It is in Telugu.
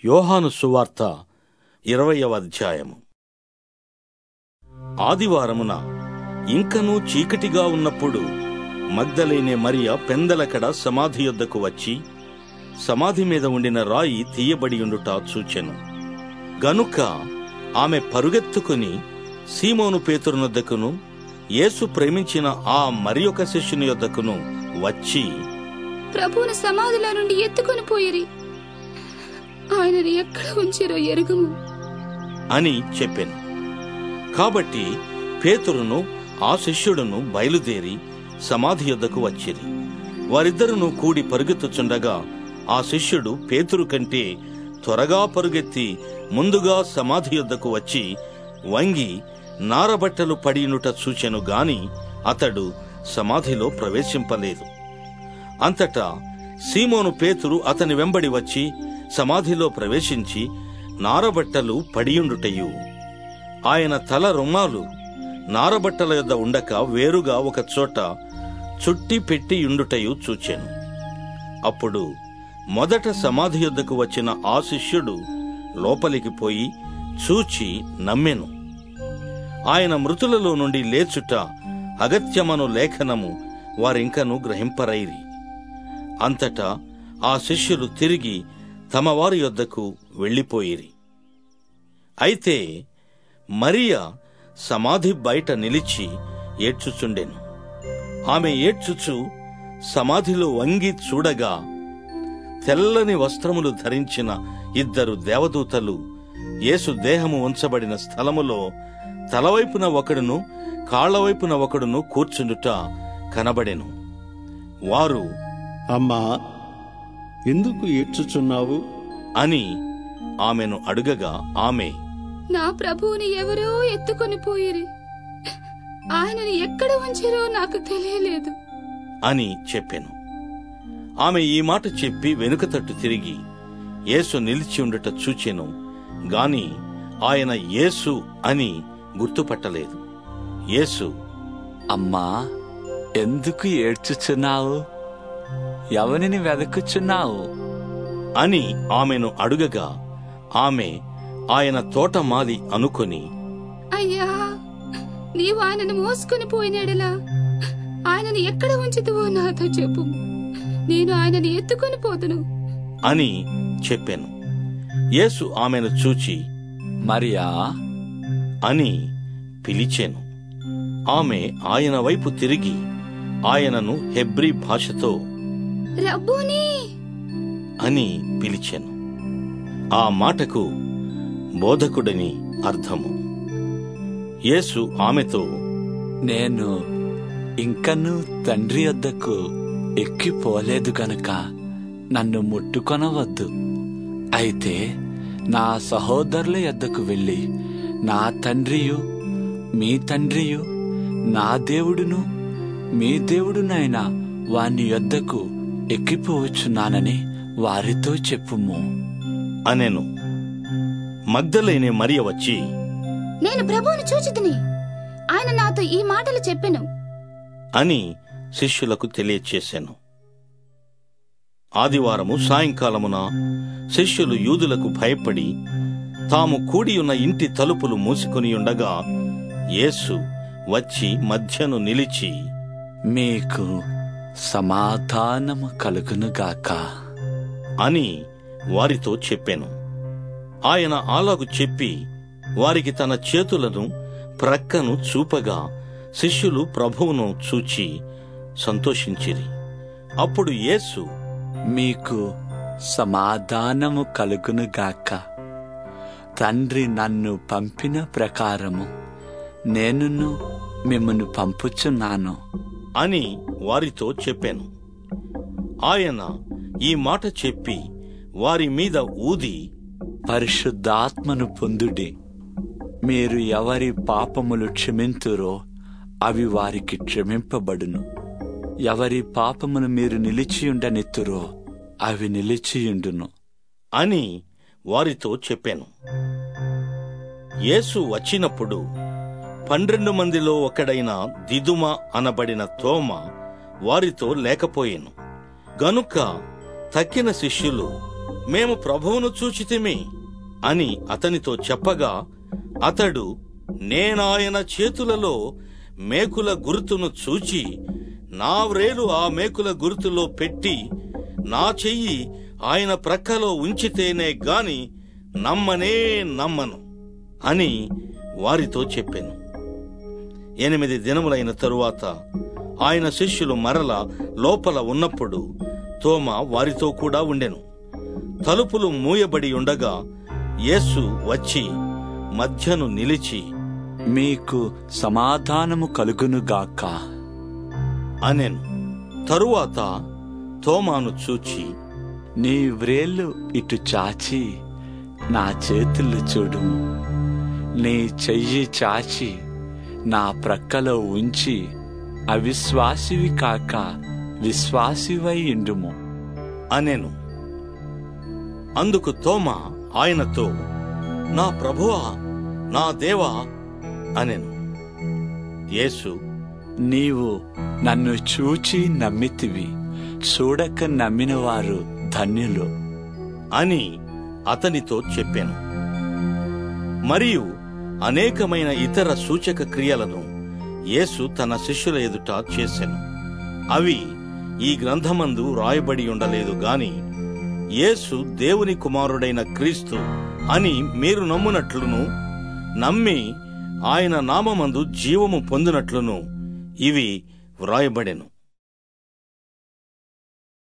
యోహాను సువార్త ఇరవయవ అధ్యాయము ఆదివారమున ఇంకనూ చీకటిగా ఉన్నప్పుడు మగ్ధలేనే మరియ పెందలకడ సమాధి యొద్దకు వచ్చి సమాధి మీద ఉండిన రాయి తీయబడి ఉండుట చూచెను గనుక ఆమె పరుగెత్తుకుని సీమోను పేతురునొద్దకును యేసు ప్రేమించిన ఆ మరి ఒక శిష్యుని యొద్దకును వచ్చి ప్రభువుని సమాధిలో నుండి ఎత్తుకొని పోయిరి ఆయనని ఎక్కడ ఉంచిరో ఎరుగుము అని చెప్పాను కాబట్టి పేతురును ఆ శిష్యుడును బయలుదేరి సమాధి యొద్దకు వచ్చిరి వారిద్దరును కూడి పరుగెత్తుచుండగా ఆ శిష్యుడు పేతురు కంటే త్వరగా పరుగెత్తి ముందుగా సమాధి యొద్దకు వచ్చి వంగి నారబట్టలు పడినుట చూచెను గాని అతడు సమాధిలో ప్రవేశింపలేదు అంతటా సీమోను పేతురు అతని వెంబడి వచ్చి సమాధిలో ప్రవేశించి నారబట్టలు పడియుండుటయు ఆయన తల రుమాలు నారబట్టల యొద్ద ఉండక వేరుగా ఒక చోట చుట్టి పెట్టి ఉండుటయు చూచెను అప్పుడు మొదట సమాధి యొద్దకు వచ్చిన ఆ శిష్యుడు లోపలికి పోయి చూచి నమ్మెను ఆయన మృతులలో నుండి లేచుట అగత్యమను లేఖనము వారింకను గ్రహింపరైరి అంతటా ఆ శిష్యులు తిరిగి తమ వారి యొద్దకు వెళ్ళిపోయిరి అయితే మరియ సమాధి బయట నిలిచి ఏడ్చుచుండెను ఆమె ఏడ్చుచు సమాధిలో వంగి చూడగా తెల్లని వస్త్రములు ధరించిన ఇద్దరు దేవదూతలు యేసు దేహము ఉంచబడిన స్థలములో తలవైపున ఒకడును కాళ్లవైపున ఒకడును కూర్చుండుట కనబడెను వారు అమ్మా ఎందుకు ఏడ్చుచున్నావు అని ఆమెను అడుగగా ఆమె నా ప్రభువుని ఎవరో ఎత్తుకొని పోయిరి ఆయనని ఎక్కడ ఉంచిరో నాకు తెలియలేదు అని చెప్పెను ఆమె ఈ మాట చెప్పి వెనుక తట్టు తిరిగి యేసు నిలిచి ఉండట చూచెను గాని ఆయన యేసు అని గుర్తుపట్టలేదు యేసు అమ్మా ఎందుకు ఏడ్చుచున్నావు ఎవరిని వెదకుచున్నావు అని ఆమెను అడుగగా ఆమె ఆయన తోటమాలి అనుకొని అయ్యా నీవు ఆయనను మోసుకొని పోయినాడలా ఆయనని ఎక్కడ ఉంచుతువో నాతో చెప్పు నేను ఆయనని ఎత్తుకొని పోతును అని చెప్పెను యేసు ఆమెను చూచి మరియా అని పిలిచెను ఆమె ఆయన వైపు తిరిగి ఆయనను హెబ్రీ భాషతో రబ్బూని అని పిలిచెను ఆ మాటకు బోధకుడని అర్థము యేసు ఆమెతో నేను ఇంకను తండ్రి వద్దకు ఎక్కిపోలేదు గనుక నన్ను ముట్టుకొనవద్దు అయితే నా సహోదరుల యొద్దకు వెళ్ళి నా తండ్రియు మీ తండ్రియు నా దేవుడును మీ దేవుడునైన వాని యొద్దకు ఎక్కిపోవచ్చున్నానని వారితో చెప్పుము అనెను మగ్ధలేనే మరియ వచ్చి నేను ప్రభువుని చూచితిని ఆయన నాతో ఈ మాటలు చెప్పెను అని శిష్యులకు తెలియచేశాను ఆదివారము సాయంకాలమున శిష్యులు యూదులకు భయపడి తాము కూడియున్న ఇంటి తలుపులు మూసుకొని ఉండగా యేసు వచ్చి మధ్యను నిలిచి మీకు సమాధానము కలుగునుగాక అని వారితో చెప్పెను ఆయన అలాగు చెప్పి వారికి తన చేతులను ప్రక్కను చూపగా శిష్యులు ప్రభువును చూచి సంతోషించిరి అప్పుడు యేసు మీకు సమాధానము కలుగునుగాక తండ్రి నన్ను పంపిన ప్రకారము నేనును మిమ్మను పంపుచున్నాను అని వారితో చెప్పాను ఆయన ఈ మాట చెప్పి వారి మీద ఊది పరిశుద్ధాత్మను పొందుడి మీరు ఎవరి పాపములు క్షమింతురో అవి వారికి క్షమింపబడును ఎవరి పాపములు మీరు నిలిచియుండనెత్తురో అవి నిలిచియుండును అని వారితో చెప్పాను యేసు వచ్చినప్పుడు పన్నెండు మందిలో ఒకడైన దిదుమ అనబడిన తోమ వారితో లేకపోయెను గనుక తక్కిన శిష్యులు మేము ప్రభువును చూచితిమి అని అతనితో చెప్పగా అతడు నేనాయన చేతులలో మేకుల గుర్తును చూచి నా వ్రేలు ఆ మేకుల గుర్తులో పెట్టి నా చెయ్యి ఆయన ప్రక్కలో ఉంచితేనే గాని నమ్మనే నమ్మను అని వారితో చెప్పాను ఎనిమిది దినములైన తరువాత ఆయన శిష్యులు మరల లోపల ఉన్నప్పుడు తోమ వారితో కూడా ఉండెను తలుపులు మూయబడి ఉండగా యేసు వచ్చి మధ్యను నిలిచి మీకు సమాధానము కలుగునుగాక అనెను తరువాత తోమాను చూచి నీ వ్రేళ్ళు ఇటు చాచి నా చేతులు చూడు నీ చెయ్యి చాచి నా ప్రక్కలో ఉంచి అవిశ్వాసివి కాక విశ్వాసివై ఇండుము అనెను అందుకు తోమ ఆయనతో నా ప్రభువా నా దేవా అనెను యేసు నీవు నన్ను చూచి నమ్మితివి చూడక నమ్మిన వారు ధన్యులు అని అతనితో చెప్పాను మరియు అనేకమైన ఇతర సూచక క్రియలను యేసు తన శిష్యుల ఎదుట చేసెను అవి ఈ గ్రంథమందు రాయబడి ఉండలేదు గాని యేసు దేవుని కుమారుడైన క్రీస్తు అని మీరు నమ్మునట్లును నమ్మి ఆయన నామమందు జీవము పొందినట్లును ఇవి వ్రాయబడెను